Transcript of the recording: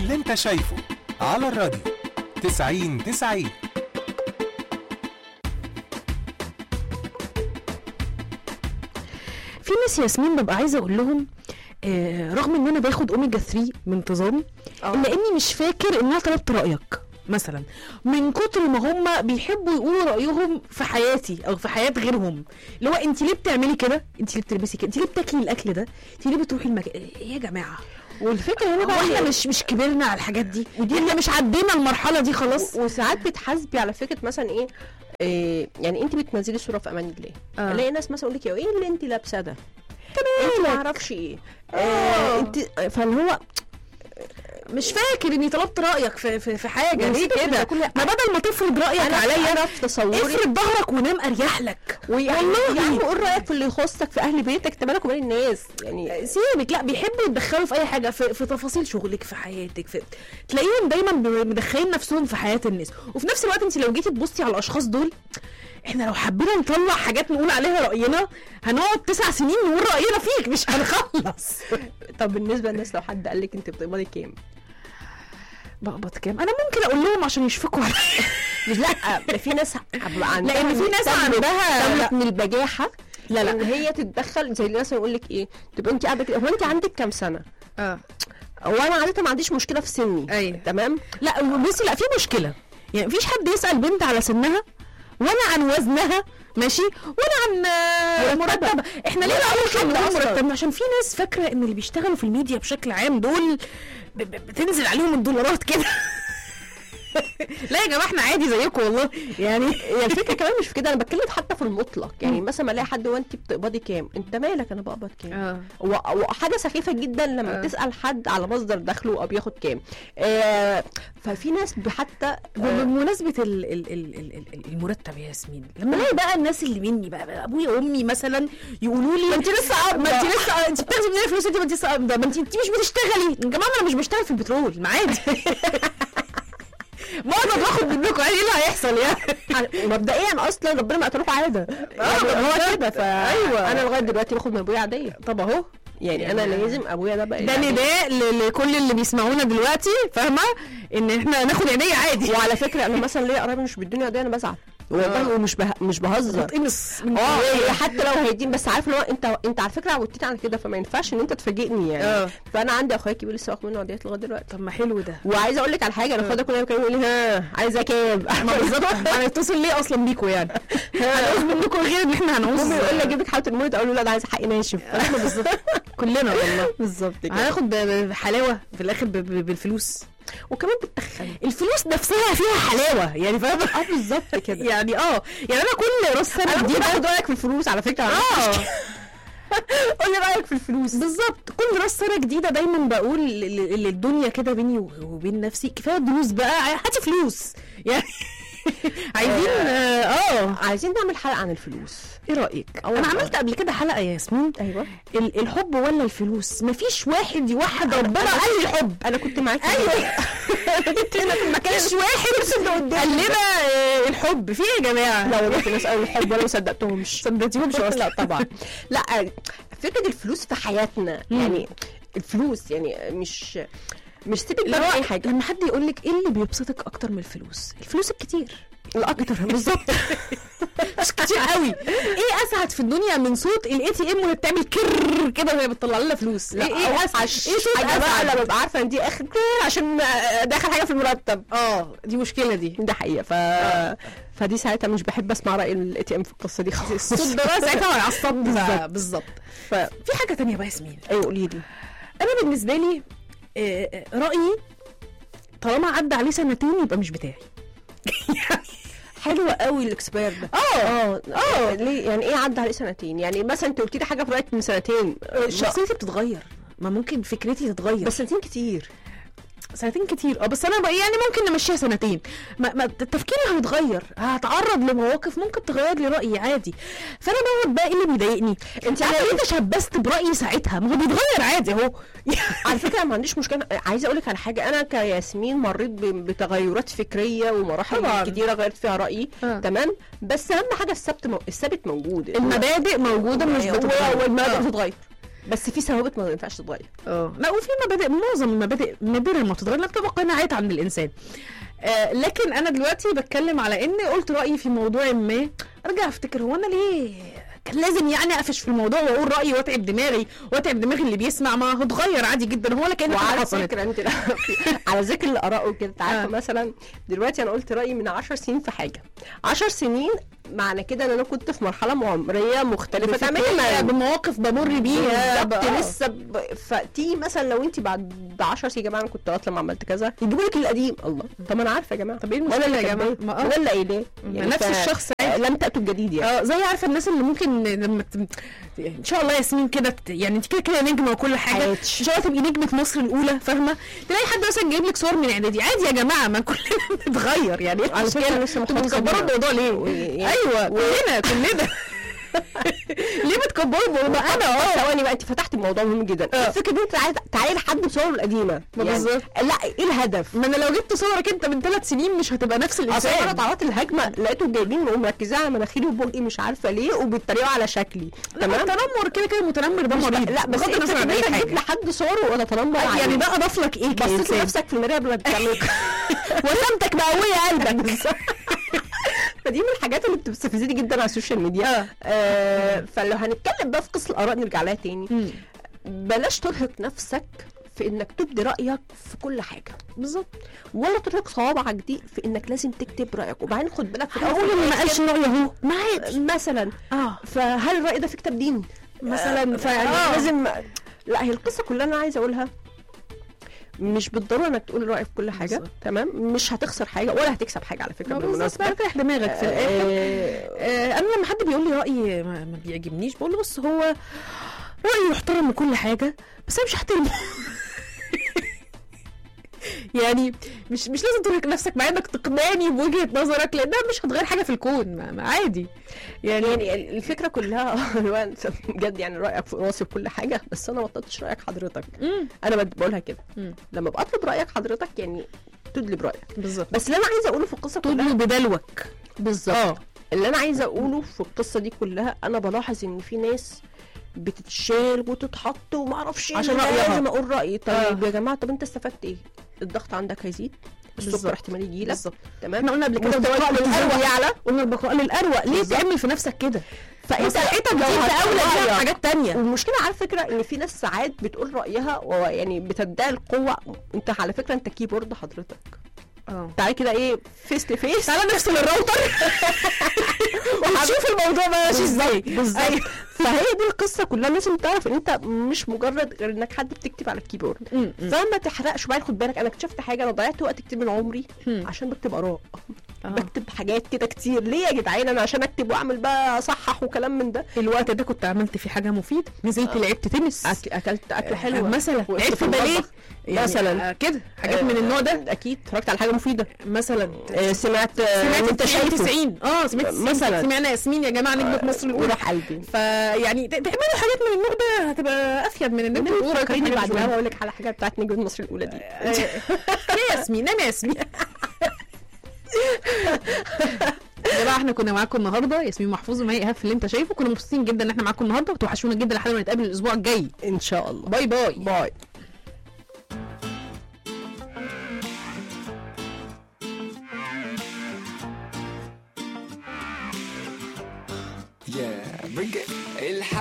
اللي انت شايفه على الراديو 90 90 في ناس ياسمين ببقى عايزه اقول لهم آه رغم ان انا باخد اوميجا 3 بانتظام آه. الا اني مش فاكر ان انا طلبت رايك مثلا من كتر ما هم بيحبوا يقولوا رايهم في حياتي او في حياه غيرهم اللي هو انت ليه بتعملي كده انت ليه بتلبسي كده انت ليه بتاكلي الاكل ده انت ليه بتروحي المكان ايه يا جماعه والفكره هنا هو بقى احنا إن- مش مش كبرنا على الحاجات دي ودي احنا مش عدينا المرحله دي خلاص و- وساعات بتحاسبي على فكره مثلا ايه, إيه يعني انت بتنزلي صوره في امان الله آه. الاقي ناس مثلا يقول لك ايه اللي انت لابسه ده انت ما اعرفش ايه آه انت فاللي هو مش فاكر اني طلبت رايك في في, في حاجه ليه وسيبك من كده ده كله. ما بدل ما تفرض رايك انا عليا انا في تصوري افرض ظهرك ونام اريح لك ويعني والله. يعني قول رايك في اللي يخصك في اهل بيتك انت مالك ومال الناس يعني سيبك لا بيحبوا يتدخلوا في اي حاجه في, في تفاصيل شغلك في حياتك في تلاقيهم دايما ب- مدخلين نفسهم في حياه الناس وفي نفس الوقت انت لو جيتي تبصي على الاشخاص دول احنا لو حبينا نطلع حاجات نقول عليها راينا هنقعد تسع سنين نقول راينا فيك مش هنخلص طب بالنسبه للناس لو حد قال لك انت بتقبضي كام بقبض كام انا ممكن اقول لهم عشان يشفقوا عليا مش لا في ناس هتبقى عندها لان في ناس تملك- عندها تملك من البجاحه لا، لا. ان هي تتدخل زي اللي مثلا يقول لك ايه تبقى انت قاعده كده هو انت عندك كام سنه اه هو انا عاده ما عنديش مشكله في سني أيوة. تمام لا بصي لا في مشكله يعني مفيش حد يسال بنت على سنها ولا عن وزنها ماشي ولا عن آه، مرتبة. مرتبه احنا ليه ولا بنقول أي حد كده أصلاً. مرتبه عشان في ناس فاكره ان اللي بيشتغلوا في الميديا بشكل عام دول ب- ب- بتنزل عليهم الدولارات كده لا يا جماعه احنا عادي زيكم والله يعني هي الفكره كمان مش في كده انا بتكلم حتى في المطلق يعني مثلا ما الاقي حد هو انت بتقبضي كام انت مالك انا بقبض كام اه و- وحاجه سخيفه جدا لما آه. تسال حد على مصدر دخله او بياخد كام آه ففي ناس حتى ب- بمناسبة ال- ال- ال- ال- ال- المرتب يا ياسمين لما الاقي بقى الناس اللي مني بقى, بقى ابويا وامي مثلا يقولوا لي ما انت لسه قابضه ما انت لسه انت بتاخدي منين فلوس انت ما انت لسه قابضه ما انت انت مش بتشتغلي يا جماعه انا مش بشتغل في البترول ما عادي بقعد باخد منكم ايه اللي هيحصل يعني مبدئيا اصلا ربنا ما قتلوه عاده يعني هو كده فا أيوة. انا لغايه دلوقتي باخد من ابويا عاديه طب اهو يعني انا لازم ابويا ده بقى ده يعني- نداء ل- لكل اللي بيسمعونا دلوقتي فاهمه ان احنا ناخد عينيه عادي وعلى فكره انا مثلا ليا قرايبي مش بيدوني عاديه انا بزعل والله ومش به... مش بهزر بتقمص من اه جوايا. حتى لو هيدين بس عارف اللي هو انت انت على فكره عودتني على كده فما ينفعش ان انت تفاجئني يعني اه. فانا عندي اخويا الكبير لسه واخد منه عاديات لغايه دلوقتي طب ما حلو ده وعايزه اقول لك على حاجه انا اخويا ده كل يوم كان يقول لي ها عايزه كام ما بالظبط هنتصل ليه اصلا بيكوا يعني هنعوز منكم غير ان احنا هنعوز مامي يقول لي اجيب لك حاله المولد اقول له لا ده عايزه حق ناشف احنا بالظبط كلنا والله بالظبط كده هناخد ب- ب- بحلاوه في الاخر ب- ب- بالفلوس وكمان بتتخن الفلوس نفسها فيها حلاوه يعني فاهمه اه بالظبط كده يعني اه يعني انا كل راس سنه انا ممكن جديده اخد رايك في الفلوس على فكره اه قول لي رايك في الفلوس بالظبط كل راس سنه جديده دايما بقول ل- ل- للدنيا كده بيني و- وبين نفسي كفايه دروس بقى هاتي فلوس يعني عايزين اه آه. عايزين نعمل حلقه عن الفلوس ايه رايك آه انا والله. عملت قبل كده حلقه يا ياسمين ايوه ال- الحب ولا الفلوس مفيش واحد يوحد ربنا قال الحب انا كنت معاكي ايوه انا في المكان مفيش واحد قال لنا آه، الحب في ايه يا جماعه لا والله في ناس قالوا الحب ولا ما صدقتهمش صدقتيهمش اصلا لا طبعا لا فكره الفلوس في حياتنا يعني الفلوس يعني مش مش سيبك اللي بقى هو من اي حاجه لما حد يقول لك ايه اللي بيبسطك اكتر من الفلوس الفلوس الكتير الاكتر بالظبط مش كتير قوي ايه اسعد في الدنيا من صوت الاي تي ام وهي بتعمل كر كده وهي بتطلع لنا فلوس ايه ايه اسعد ايه صوت حاجه بقى اسعد لما ببقى عارفه ان دي اخر كتير عشان داخل حاجه في المرتب اه دي مشكله دي ده حقيقه ف فدي ساعتها مش بحب اسمع راي الاي تي ام في القصه دي خالص الصوت ده بقى ساعتها هيعصبني بقى. بالظبط ف في حاجه تانية بقى يا ياسمين ايوه قولي لي انا بالنسبه لي آه، آه، رايي طالما عدى عليه سنتين يبقى مش بتاعي حلوه قوي الاكسبير ده اه اه ليه يعني ايه عدى عليه سنتين يعني مثلا انت قلتي لي حاجه في رايك من سنتين شخصيتي بتتغير ما ممكن فكرتي تتغير بس سنتين كتير سنتين كتير اه بس انا بقى يعني ممكن نمشيها سنتين ما, ما تفكيري هيتغير هتعرض لمواقف ممكن تغير لي رايي عادي فانا بقعد بقى ايه اللي بيضايقني انت عارفه ليه تشبثت برايي ساعتها ما هو بيتغير عادي اهو على فكره ما عنديش مشكله عايزه اقول لك على حاجه انا كياسمين مريت ب- بتغيرات فكريه ومراحل طبعاً. كتيره غيرت فيها رايي آه. تمام بس اهم حاجه الثبت مو... الثابت موجود المبادئ موجوده مش و- بتتغير والمبادئ آه. بتتغير بس في ثوابت ما ينفعش تتغير اه لا وفي مبادئ معظم المبادئ نادرا ما بتتغير لما بتبقى قناعات عند الانسان آه لكن انا دلوقتي بتكلم على اني قلت رايي في موضوع ما ارجع افتكر هو انا ليه كان لازم يعني اقفش في الموضوع واقول رايي واتعب دماغي واتعب دماغ اللي بيسمع ما هتغير عادي جدا هو ولا كان حاجه وعلى حصلت فكره انت على ذكر الاراء وكده انت عارفه آه. مثلا دلوقتي انا قلت رايي من 10 سنين في حاجه 10 سنين معنى كده ان انا كنت في مرحله عمريه مختلفه بفكرة تماما بمواقف بمر بيها بالظبط بقى. لسه ب... فتيجي مثلا لو انت بعد 10 سنين يا جماعه انا كنت غلط لما عملت كذا يجيبوا لك القديم الله طب ما انا عارفه يا جماعه طب ايه وانا المشكله اللي يا جماعه كاتباه. ما وانا اه اللي قايلاه ما نفس الشخص عادي. لم تاتوا الجديد يعني اه زي عارفه الناس اللي ممكن لما ت... ان شاء الله ياسمين كده ت- يعني انت كده كده نجمه وكل حاجه حياتي. ان شاء الله تبقي نجمه مصر الاولى فاهمه تلاقي حد مثلا جايب لك صور من اعدادي عادي يا جماعه ما كلنا بنتغير يعني ايه على فكرة المشكله لسه انتوا محافظة بتكبروا بيها. الموضوع ليه؟ و- ايوه كلنا كلنا ليه بتكبروا الموضوع انا اه ثواني بقى انت فتحت الموضوع مهم جدا اه. فكره ان انت عايز تعالي لحد بصوره القديمه ما بالظبط. لا ايه الهدف؟ ما انا لو جبت صورك انت من ثلاث سنين مش هتبقى نفس اصل انا الانسان اتعرضت الهجمه لقيتهم جايبين ومركزين على مناخيري وبقي مش عارفه ليه وبيتريقوا على شكلي تمام التنمر كده كده المتنمر ده مش مريض بقى- لا بس بغض انت النظر عن اي كمان جيت حاجه لحد صوره ولا تنمر عليه يعني ده اضاف لك ايه بصيت كإنسان؟ لنفسك في المرايه قبل ما تتكلم وسمتك مقويه قلبك فدي من الحاجات اللي بتستفزني جدا على السوشيال ميديا آه فلو هنتكلم بقى في قصه الاراء نرجع لها تاني بلاش ترهق نفسك في انك تبدي رايك في كل حاجه بالظبط ولا ترهق صوابعك دي في انك لازم تكتب رايك وبعدين خد بالك في الاول اقول اللي ما والآخر قالش رايه اهو ما عادي مثلا اه فهل الراي ده في كتاب دين مثلا فيعني آه. لازم لا هي القصه كلها انا عايزه اقولها مش بالضروره انك تقول رايك في كل حاجه بالظبط. تمام مش هتخسر حاجه ولا هتكسب حاجه على فكره ما بالظبط بالمناسبه بقى تريح دماغك في الاخر آه، آه، انا لما حد بيقول لي رايي ما, ما بيعجبنيش بقول له بص هو رايي يحترم وكل حاجه بس انا مش هحترمه يعني مش مش لازم ترهق نفسك مع انك تقنعني بوجهه نظرك لان ده مش هتغير حاجه في الكون ما, ما عادي يعني يعني الفكره كلها اللي هو أنت بجد يعني رايك في راسي في كل حاجه بس انا ما طلبتش رايك حضرتك مم. انا بد- بقولها كده مم. لما بطلب رايك حضرتك يعني تدلي برايك بالظبط بس اللي انا عايزه اقوله في القصه كلها تدلو بدلوك بالظبط اه اللي انا عايزه اقوله في القصه دي كلها انا بلاحظ ان في ناس بتتشال وتتحط وما اعرفش عشان إيه، رأيها. لازم اقول رايي طيب آه. يا جماعه طب انت استفدت ايه الضغط عندك هيزيد السكر بالظبط. احتمال يجي لك بالظبط تمام احنا قلنا قبل كده مستوى البقاء الكورتيزول للاروق يعلى قلنا البقاء للاروق ليه بالظبط. تعمل في نفسك كده فانت صحتك دي لو انت اولى بيها هتغير- بحاجات تانية والمشكله على فكره ان في ناس ساعات بتقول رايها ويعني بتدعي القوه انت على فكره انت كيبورد حضرتك اه تعالى كده ايه فيس تو فيس تعالى نفصل الراوتر ونشوف الموضوع بقى ماشي ازاي بالظبط أيوة. فهي دي القصه كلها لازم تعرف ان انت مش مجرد غير انك حد بتكتب على الكيبورد م- م. فما تحرقش بعدين خد بالك انا اكتشفت حاجه انا ضيعت وقت كتير من عمري هم. عشان بكتب اراء آه. بكتب حاجات كده كتير ليه يا جدعان انا عشان اكتب واعمل بقى اصحح وكلام من ده الوقت ده كنت عملت فيه حاجه مفيده نزلت لعبت تنس أك- اكلت اكله آه، حلوه مثلا وقفت لعبت في باليه المطبخ. مثلا آه، كده حاجات من النوع ده اكيد اتفرجت على حاجه مفيده مثلا آه، سمعت آه، سمعت انت انت شايفه 90 اه سمعت 90 مثلا. سمعنا ياسمين يا جماعه نجمه مصر الاولى وروح قلبي فيعني ت- تعملوا حاجات من النوع ده هتبقى افيد من ان انتوا تقولوا فكريني حاجات بعد مش ما مهمة. اقول لك على حاجه بتاعت نجم مصر الاولى دي آه، يا ياسمين نام يا ياسمين يا جماعه احنا كنا معاكم النهارده ياسمين محفوظ ومي ايهاب في اللي انت شايفه كنا مبسوطين جدا ان احنا معاكم النهارده وتوحشونا جدا لحد ما نتقابل الاسبوع الجاي ان شاء الله باي باي باي Yeah, bring it.